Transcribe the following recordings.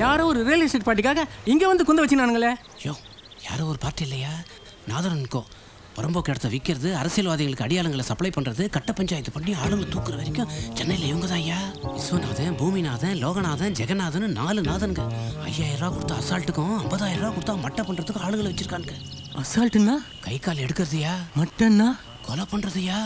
யாரோ ஒரு real estate பார்ட்டிக்காக இங்க வந்து குந்த வச்சுனானுங்களே யோ யாரோ ஒரு பார்ட்டி இல்லையா நாதரனுக்கோ புறம்போக்கு இடத்த விற்கிறது அரசியல்வாதிகளுக்கு அடியாளங்களை சப்ளை பண்ணுறது கட்ட பஞ்சாயத்து பண்ணி ஆளுங்களை தூக்குற வரைக்கும் சென்னையில் இவங்க தான் ஐயா விஸ்வநாதன் பூமிநாதன் லோகநாதன் ஜெகநாதன் நாலு நாதனுங்க ஐயாயிரம் ரூபா கொடுத்தா அசால்ட்டுக்கும் ஐம்பதாயிரம் ரூபா கொடுத்தா மட்டை பண்ணுறதுக்கு ஆளுங்களை வச்சிருக்கானுங்க அசால்ட்டுன்னா கை கால் எடுக்கிறதுயா மட்டன்னா கொலை பண்ணுறதுயா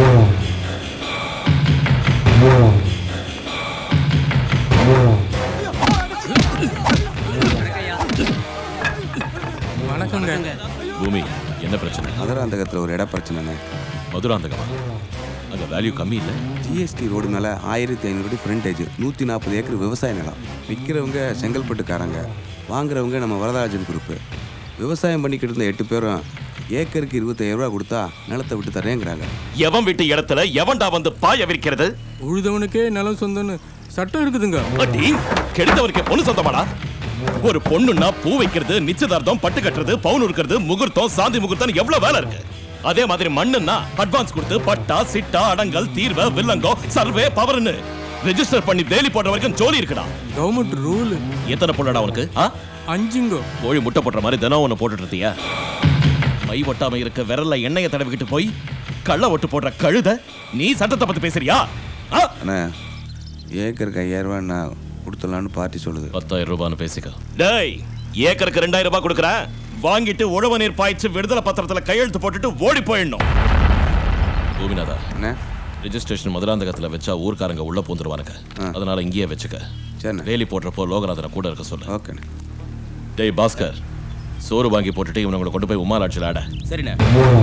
வணக்கங்க பூமி என்ன பிரச்சனை மதுராந்தகத்தில் ஒரு இட பிரச்சனைண்ணே மதுராந்தகமா அங்க வேல்யூ கம்மி இல்லை ஜிஎஸ்டி ரோடு மேலே ஆயிரத்தி ஐநூறு அடி ஃப்ரண்டேஜ் நூற்றி நாற்பது ஏக்கர் விவசாய நிலம் விற்கிறவங்க செங்கல்பட்டுக்காரங்க வாங்குறவங்க நம்ம வரதராஜன் குரூப்பு விவசாயம் பண்ணிக்கிட்டு இருந்த எட்டு பேரும் ஏக்கருக்கு இருபத்தாயிரம் ரூபா கொடுத்தா நிலத்தை விட்டு தரேங்கிறாங்க எவன் வீட்டு இடத்துல எவன்டா வந்து பாய விரிக்கிறது உழுதவனுக்கே நிலம் சொந்தம்னு சட்டம் இருக்குதுங்க அடி கெடுத்தவருக்கு பொண்ணு சொந்தமாடா ஒரு பொண்ணுன்னா பூ வைக்கிறது நிச்சயதார்த்தம் பட்டு கட்டுறது பவுன் இருக்கிறது முகூர்த்தம் சாந்தி முகூர்த்தம் எவ்வளவு வேலை இருக்கு அதே மாதிரி மண்ணுன்னா அட்வான்ஸ் கொடுத்து பட்டா சிட்டா அடங்கல் தீர்வ வில்லங்கோ சர்வே பவர்னு ரெஜிஸ்டர் பண்ணி வேலி போடுற வரைக்கும் ஜோலி இருக்குடா கவர்மெண்ட் ரூல் எத்தனை பொண்ணுடா உனக்கு ஆ? அஞ்சுங்கோ கோழி முட்டை போடுற மாதிரி தினம் ஒன்று போட்டுட்டு இருந்தியா மை ஒட்டாம இருக்க விரல்ல எண்ணெயை தடவிக்கிட்டு போய் கள்ள ஒட்டு போடுற கழுத நீ சட்டத்தை பத்தி பேசுறியா ஆ? அண்ணா ஏக்கருக்கு ஐயாயிரம் ரூபா நான் கொடுத்துடலான்னு பார்ட்டி சொல்லுது பத்தாயிரம் ரூபான்னு பேசிக்க டேய் ஏக்கருக்கு ரெண்டாயிரம் ரூபாய் கொடுக்குறேன் வாங்கிட்டு உழவு நீர் பாய்ச்சி விடுதலை பத்திரத்துல கையெழுத்து போட்டுட்டு ஓடி போயிடணும் பூமிநாதா என்ன ரெஜிஸ்ட்ரேஷன் மதுராந்தகத்துல வச்சா ஊர்க்காரங்க உள்ள பூந்துருவானுங்க அதனால இங்கேயே வச்சுக்க சரிண்ணே வேலி போடுறப்போ லோகநாதனை கூட இருக்க சொல்லு ஓகேண்ணே டேய் பாஸ்கர் சோறு வாங்கி போட்டுட்டு இவனுங்களை கொண்டு போய் உமாலாட்சியில் ஆட சரிண்ணே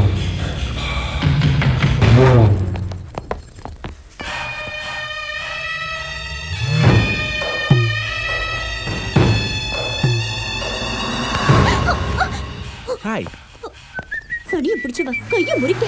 ஹாய் சடியை பிடிச்சு வா கையை முறிக்க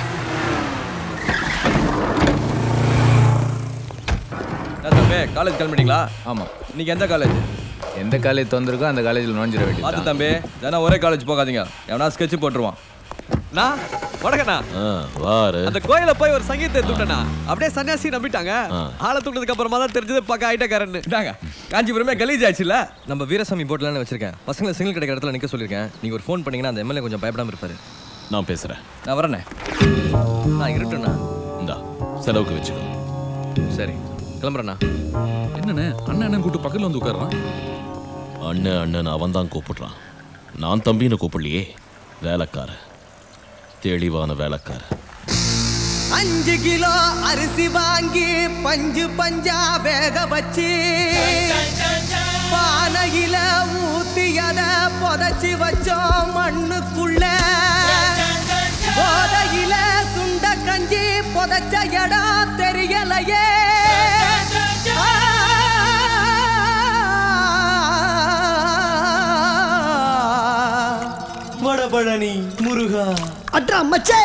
தம்பி காலேஜ் கிளம்பிட்டீங்களா ஆமாம் இன்னைக்கு எந்த காலேஜ் எந்த காலேஜ் திறந்திருக்கோ அந்த காலேஜில் நுழைஞ்சிட பார்த்து வேண்டியது தம்பி தினம் ஒரே காலேஜ் போகாதீங்க எவனா ஸ்கெட்ச் போட்டுருவான் நான் வடக்கண்ணா ஆ, வாரு அந்த கோயில போய் ஒரு சங்கீதத்தை தூட்டனா அப்படியே சன்னியாசி நம்பிட்டாங்க ஆளை தூக்கினதுக்கு அப்புறமா தான் தெரிஞ்சது பக்கம் ஐட்டக்காரன்னு இதாங்க காஞ்சிபுரமே கலீஜ் ஆச்சுல நம்ம வீரசாமி போட்லான்னு வச்சிருக்கேன் பசங்களை சிங்கிள் கிடைக்கிற இடத்துல நிக்க சொல்லியிருக்கேன் நீங்க ஒரு ஃபோன் பண்ணீங்கன்னா அந்த எம்எல்ஏ கொஞ்சம் பயப்படாம இருப்பாரு நான் பேசுறேன் நான் வரேனே நான் இருட்டுண்ணா இந்தா செலவுக்கு வச்சுக்கோ சரி கிளம்புறேண்ணா என்னண்ணே அண்ணன் அண்ணன் கூட்டு பக்கத்துல வந்து உட்கார்றான் அண்ணன் அண்ணன் அவன் தான் கூப்பிடுறான் நான் தம்பின்னு கூப்பிடலையே வேலைக்காரன் தெளிவான வேலைக்காரன் அஞ்சு கிலோ அரிசி வாங்கி பஞ்சு பஞ்சா வேக வச்சு பானையில ஊத்தியத புதைச்சி வச்சோம் மண்ணுக்குள்ள போதையில சுண்ட கஞ்சி புதைச்ச இடம் தெரியலையே வடபழனி முருகா அட்ரா மச்சே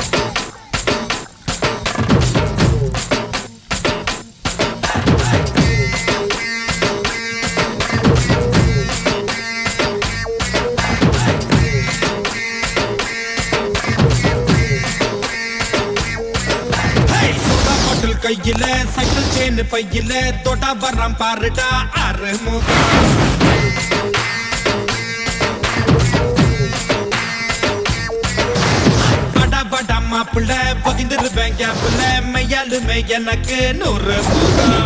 பாட்டில் கையில சைக்கிள் செயின் பையில தொட்டா வர்றான் பாருடா ஆறு படா படா மாப்பிள்ள பகிர்ந்துருவேன் கேப்புல மையாலுமே எனக்கு நூறு முகம்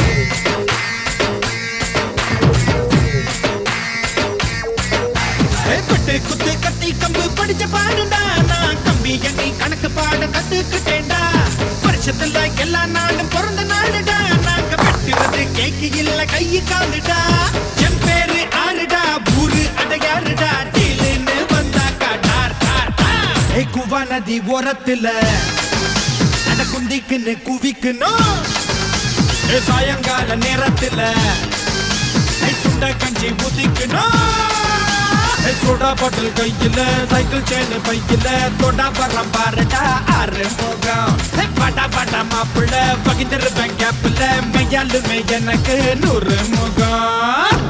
பட்டு குத்து கத்தி கம்பு படிச்ச பாடுடா நான் கம்பி எண்ணி கணக்கு பாட கத்துக்கிட்டேன்டா வருஷத்துல எல்லா நாளும் பிறந்த நாளுடா நாங்க வெட்டுறது கேக்கு இல்ல கையு காலுடா என் பேரு ஆறுடா ஊரு அடையாறுடா டீலுன்னு வந்தாக்கா டார் டார் டார். ஏய் குவா நதி ஓரத்துல அட குந்திக்குன்னு குவிக்கணும் ஏய் சாயங்கால நேரத்துல ஏய் சுண்ட கஞ்சி ஊத்திக்கணும் ஏய் சோடா பாட்டில் கையில சைக்கிள் செயின் பையில தொண்டா வரம் பாருடா ஆறு முகம் ஏய் படா படா மாப்பிள்ள பகிர்ந்துருவேன் கேப்பில் மையாலுமே எனக்கு நூறு முகம்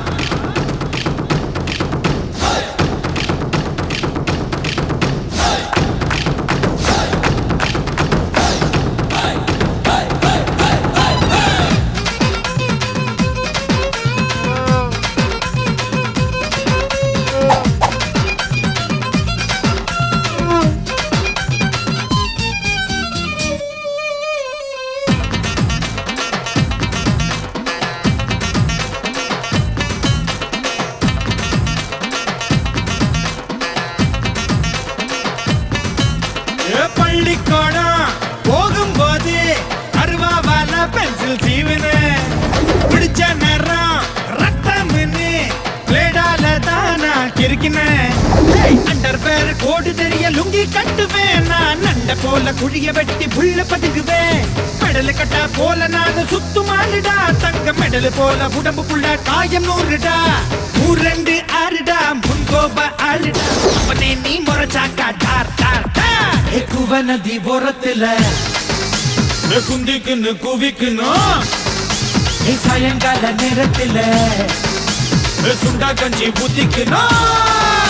லுங்கி கட்டுவேன் நான் நண்ட போல குழிய வெட்டி புள்ள பதுங்குவேன் மெடல் கட்ட போல நான் சுத்துமாலுடா தங்க மெடல் போல உடம்புக்குள்ள காயம் நூறுடா ஊரண்டு ஆறுடா முன்கோப ஆளுடா அவனே நீ முறைச்சாக்கா டார் டார் டார் ஏ குவ நதி ஓரத்துல ஏ குந்திக்குன்னு குவிக்கணும் ஏ சாயங்கால நேரத்துல ஏ சுண்டா கஞ்சி புத்திக்கணும்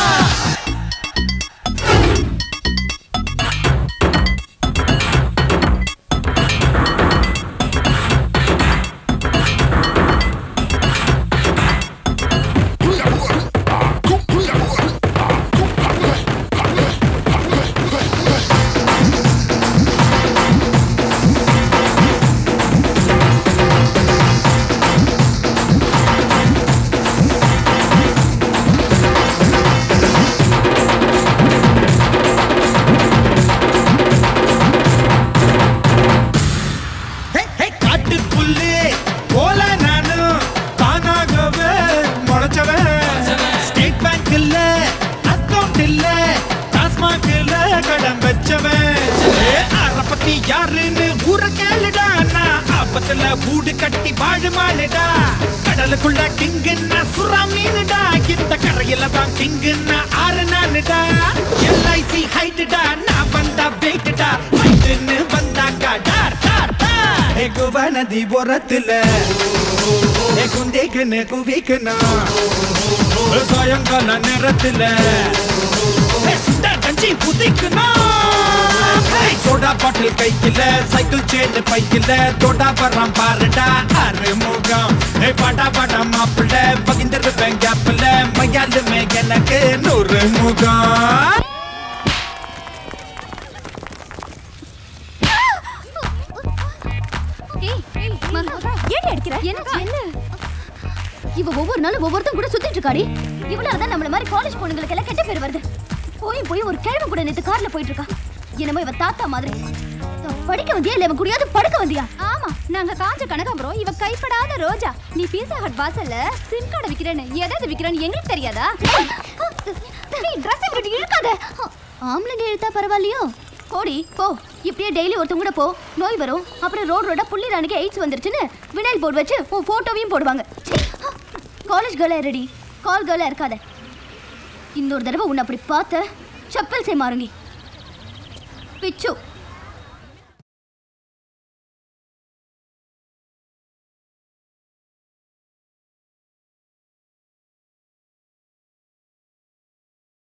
ஹே, ஹே, காட்டுப்புல்லு போல நானும் தானாகவே முளைச்சவன் ஸ்டேட் பேங்க் இல்ல அக்கவுண்ட் இல்ல டாஸ்மாக்ல கடன் வச்சவன் ஏ, அற பத்தி யாருன்னு ஊர கேளுடா நான் ஆபத்துல கூடு கட்டி வாழு மாளுடா கடலுக்குள்ள கிங்குன்னா சுறா மீனுடா இந்த கரையில தான் கிங்குன்னா ஆறு நானுடா எல்ஐசி ஹைட்டுடா நான் வந்தா வெயிட்டுடா ஹைட்டுன்னு வந்தாக்கா டார் டார் டார் ஏ குவா நதி ஓரத்துல ஏ குந்தேக்குன்னு குவிக்கணும் ஏ சாயங்கால நேரத்துல ஏ சுண்டா கஞ்சி புதிக்கணும் ஏய், சோடா பாட்டில் கைக்கில சைக்கிள் செயின் பைக்கில தோடா வரான் பாருடா அறுமுகம் ஏ பாடா பாடா மாப்பிள்ள பகிர்ந்திருப்பேன் கேப்பில் மையாலுமே எனக்கு நூறு முகம் ஏடி அடிக்கிற என்ன இவ ஒவ்வொரு நாளும் ஒவ்வொருத்தன் கூட சுத்திட்டு இருக்காடி இவளாலதான் நம்மள மாதிரி காலேஜ் பொண்ணுங்களுக்கு எல்லாம் கெட்ட பேர் வருது போய் போய் ஒரு கிழமை கூட நேத்து கார்ல போயிட்டு இருக்கா என்னமோ இவ தாத்தா மாதிரி நான் படிக்க வந்தியா இல்ல இவன் கூடயாவது படுக்க வந்தியா ஆமா நாங்க காஞ்ச கனகாம்பரம் இவ கைப்படாத ரோஜா நீ பீஸா ஹட் வாசல்ல சிம் கார்டு விக்கிறேன்னு எதாவது விக்கிறேன்னு எங்களுக்கு தெரியாதா நீ ட்ரெஸ் இப்படி இழுக்காத ஆம்பளைங்க இழுத்தா பரவாயில்லையோ போடி போ இப்படியே டெய்லி ஒருத்தவங்க கூட போ நோய் வரும் அப்புறம் ரோட் ரோட புள்ளி ராணிக்கு எய்ட்ஸ் வந்துருச்சுன்னு வினைல் போர்டு வச்சு உன் போட்டோவையும் போடுவாங்க காலேஜ் கேர்ளா ரெடி கால் கேர்ளா இருக்காத இன்னொரு தடவை உன்னை அப்படி பார்த்த செப்பல் சே மாறுங்கி பிச்சு